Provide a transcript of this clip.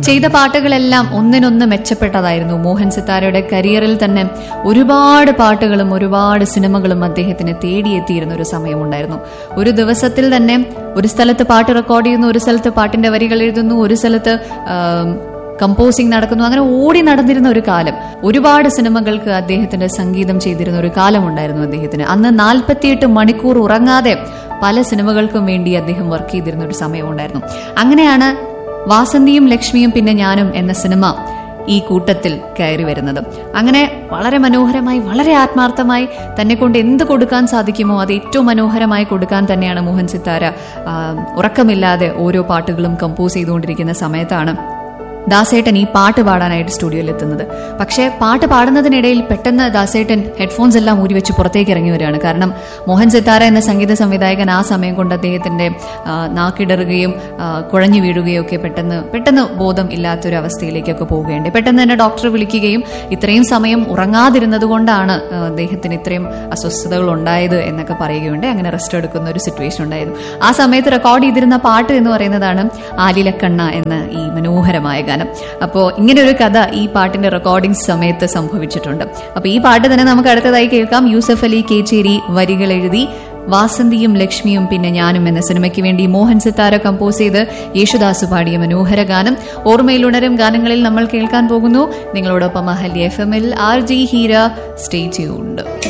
ചെയ്ത പാട്ടുകളെല്ലാം ഒന്നിനൊന്ന് മെച്ചപ്പെട്ടതായിരുന്നു മോഹൻ സിത്താരയുടെ കരിയറിൽ തന്നെ ഒരുപാട് പാട്ടുകളും ഒരുപാട് സിനിമകളും അദ്ദേഹത്തിന് തേടിയെത്തിയിരുന്ന ഒരു സമയമുണ്ടായിരുന്നു ഒരു ദിവസത്തിൽ തന്നെ ഒരു സ്ഥലത്ത് പാട്ട് റെക്കോർഡ് ചെയ്യുന്നു ഒരു സ്ഥലത്ത് പാട്ടിന്റെ വരികൾ എഴുതുന്നു ഒരു സ്ഥലത്ത് ആം, കമ്പോസിംഗ് നടക്കുന്നു അങ്ങനെ ഓടി നടന്നിരുന്ന ഒരു കാലം ഒരുപാട് സിനിമകൾക്ക് അദ്ദേഹത്തിന്റെ സംഗീതം ചെയ്തിരുന്ന ഒരു കാലമുണ്ടായിരുന്നു അദ്ദേഹത്തിന് അന്ന് നാൽപ്പത്തിയെട്ട് മണിക്കൂർ ഉറങ്ങാതെ പല സിനിമകൾക്കും വേണ്ടി അദ്ദേഹം വർക്ക് ചെയ്തിരുന്ന ഒരു സമയമുണ്ടായിരുന്നു അങ്ങനെയാണ് വാസന്തിയും ലക്ഷ്മിയും പിന്നെ ഞാനും എന്ന സിനിമ ഈ കൂട്ടത്തിൽ കയറി വരുന്നത് അങ്ങനെ വളരെ മനോഹരമായി വളരെ ആത്മാർത്ഥമായി തന്നെ കൊണ്ട് എന്ത് കൊടുക്കാൻ സാധിക്കുമോ അത് ഏറ്റവും മനോഹരമായി കൊടുക്കാൻ തന്നെയാണ് മോഹൻ സിത്താര ആ, ഉറക്കമില്ലാതെ ഓരോ പാട്ടുകളും കമ്പോസ് ചെയ്തുകൊണ്ടിരിക്കുന്ന സമയത്താണ് ദാസേട്ടൻ ഈ പാട്ട് പാടാനായിട്ട് സ്റ്റുഡിയോയിൽ എത്തുന്നത് പക്ഷേ പാട്ട് പാടുന്നതിനിടയിൽ പെട്ടെന്ന് ദാസേട്ടൻ ഹെഡ്ഫോൺസ് എല്ലാം ഊരി വെച്ച് പുറത്തേക്ക് ഇറങ്ങി വരികയാണ് കാരണം മോഹൻ സിത്താര എന്ന സംഗീത സംവിധായകൻ ആ സമയം കൊണ്ട് അദ്ദേഹത്തിന്റെ ആ, നാക്കിടറുകയും ആ, കുഴഞ്ഞു വീഴുകയും ഒക്കെ പെട്ടെന്ന് പെട്ടെന്ന് ബോധം ഇല്ലാത്തൊരു അവസ്ഥയിലേക്കൊക്കെ പോവുകയുണ്ട് പെട്ടെന്ന് തന്നെ ഡോക്ടർ വിളിക്കുകയും ഇത്രയും സമയം ഉറങ്ങാതിരുന്നത് കൊണ്ടാണ് ആ, അദ്ദേഹത്തിന് ഇത്രയും അസ്വസ്ഥതകൾ ഉണ്ടായത് എന്നൊക്കെ പറയുകയുണ്ട് അങ്ങനെ റെസ്റ്റ് എടുക്കുന്ന ഒരു സിറ്റുവേഷൻ ഉണ്ടായിരുന്നു ആ സമയത്ത് റെക്കോർഡ് ചെയ്തിരുന്ന പാട്ട് എന്ന് പറയുന്നതാണ് ആലിലക്കണ്ണ എന്ന ഈ മനോഹരമായ ഗാനം അപ്പോൾ ഇങ്ങനെ ഒരു കഥ ഈ പാട്ടിന്റെ റെക്കോർഡിംഗ് സമയത്ത് സംഭവിച്ചിട്ടുണ്ട് അപ്പോൾ ഈ പാട്ട് തന്നെ നമുക്ക് അടുത്തതായി കേൾക്കാം യൂസഫ് അലി കേച്ചേരി വരികൾ എഴുതി വാസന്തിയും ലക്ഷ്മിയും പിന്നെ ഞാനും എന്ന സിനിമയ്ക്ക് വേണ്ടി മോഹൻ സിത്താര കമ്പോസ് ചെയ്ത് യേശുദാസ് പാടിയ മനോഹര ഗാനം ഓർമ്മയിൽ ഉണരും ഗാനങ്ങളിൽ നമ്മൾ കേൾക്കാൻ പോകുന്നു നിങ്ങളോടൊപ്പം അഹല്യ എഫ് എമ്മിൽ R G Heera stay tuned